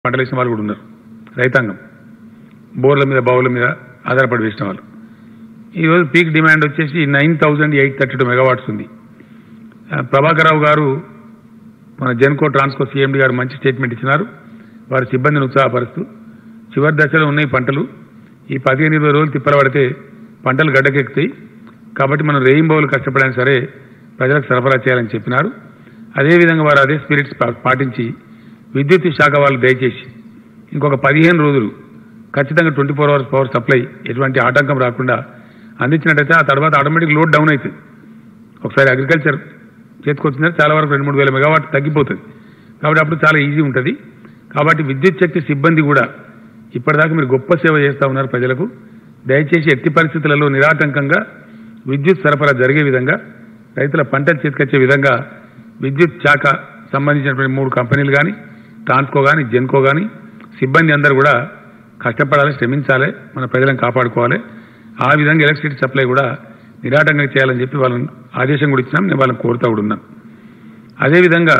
పంటలు వేసిన వాళ్ళు కూడా ఉన్నారు రైతాంగం బోర్ల మీద బావుల మీద ఆధారపడి వేసిన వాళ్ళు ఈరోజు పీక్ డిమాండ్ వచ్చేసి nine thousand eight thirty two megawatts ఉంది ఆ, ప్రభాకరరావు గారు మన జెన్కో ట్రాన్స్కో సీఎండి గారు మంచి స్టేట్మెంట్ ఇచ్చినారు వారి సిబ్బందిని ఉత్సాహపరుస్తూ చివరి దశలో ఉన్నాయి పంటలు ఈ పదిహేను ఇరవై రోజులు తిప్పలబడితే పంటలు గడ్డకెక్కుతాయి కాబట్టి మనం రెయిన్బోలు కష్టపడైనా సరే ప్రజలకు సరఫరా చేయాలని చెప్పినారు అదేవిధంగా వారు అదే స్పిరిట్స్ పా- పాటించి విద్యుత్ శాఖ వాళ్ళు దయచేసి ఇంకొక పదిహేను రోజులు ఖచ్చితంగా twenty four hours power supply ఎటువంటి ఆటంకం రాకుండా అందించినట్టయితే ఆ తర్వాత ఆటోమేటిక్ లోడ్ డౌన్ అవుతుంది ఒకసారి అగ్రికల్చర్ చేతికొచ్చిందంటే చాలా వరకు రెండు మూడు వేల మెగావాట్ తగ్గిపోతుంది కాబట్టి అప్పుడు చాలా ఈజీ ఉంటుంది కాబట్టి విద్యుత్ శక్తి సిబ్బంది కూడా ఇప్పటిదాకా మీరు గొప్ప సేవ చేస్తూ ఉన్నారు ప్రజలకు దయచేసి ఎట్టి పరిస్థితులలో నిరాటంకంగా విద్యుత్ సరఫరా జరిగే విధంగా రైతుల పంటలు చేతికొచ్చే విధంగా విద్యుత్ శాఖ సంబంధించినటువంటి మూడు కంపెనీలు కానీ ట్రాన్స్కో కానీ జెన్కో కానీ సిబ్బంది అందరూ కూడా కష్టపడాలి శ్రమించాలి మన ప్రజలను కాపాడుకోవాలి ఆ విధంగా ఎలక్ట్రిసిటీ సప్లై కూడా నిరాటంగా చేయాలని చెప్పి వాళ్ళని ఆదేశం కూడా ఇచ్చినాం నేను వాళ్ళని కోరుతా కూడా ఉన్నాను అదేవిధంగా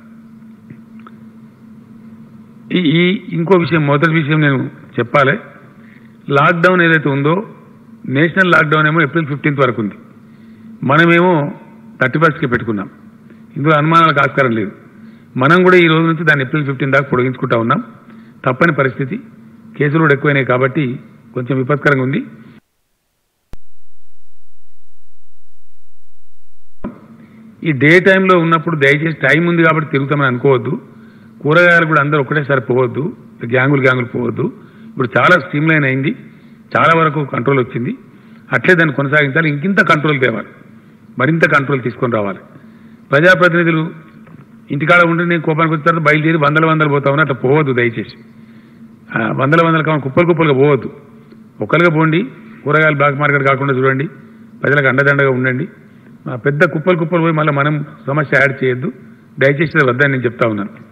ఈ ఈ ఇంకో విషయం మొదటి విషయం నేను చెప్పాలి లాక్డౌన్ ఏదైతే ఉందో నేషనల్ లాక్డౌన్ ఏమో ఏప్రిల్ ఫిఫ్టీన్త్ వరకు ఉంది మనమేమో థర్టీ ఫస్ట్కి పెట్టుకున్నాం ఇందులో అనుమానాలకు ఆస్కారం లేదు మనం కూడా ఈ రోజు నుంచి దాన్ని ఏప్రిల్ ఫిఫ్టీన్ దాకా పొడిగించుకుంటా ఉన్నాం తప్పని పరిస్థితి కేసులు కూడా ఎక్కువైనాయి కాబట్టి కొంచెం విపత్కరంగా ఉంది ఈ డే టైంలో ఉన్నప్పుడు దయచేసి టైం ఉంది కాబట్టి తిరుగుతామని అనుకోవద్దు కూరగాయలు కూడా అందరూ ఒకటేసారి పోవద్దు గ్యాంగులు గ్యాంగులు పోవద్దు ఇప్పుడు చాలా స్ట్రీమ్ లైన్ అయింది చాలా వరకు కంట్రోల్ వచ్చింది అట్లే దాన్ని కొనసాగించాలి ఇంకింత కంట్రోల్ తేవాలి మరింత కంట్రోల్ తీసుకొని రావాలి ప్రజాప్రతినిధులు ఇంటికాడ ఉండి నేను కోపానికి వచ్చిన తర్వాత బయలుదేరి వందల వందలు పోతా ఉన్నా అట్లా పోవద్దు దయచేసి ఆ, వందల వందల కావాలి కుప్పలు కుప్పలుగా పోవద్దు ఒక్కరుగా పోండి కూరగాయలు బ్లాక్ మార్కెట్ కాకుండా చూడండి ప్రజలకు అండదండగా ఉండండి ఆ, పెద్ద కుప్పలు కుప్పలు పోయి మళ్ళీ మనం సమస్య యాడ్ చేయొద్దు దయచేసి అది వద్దని నేను చెప్తా ఉన్నాను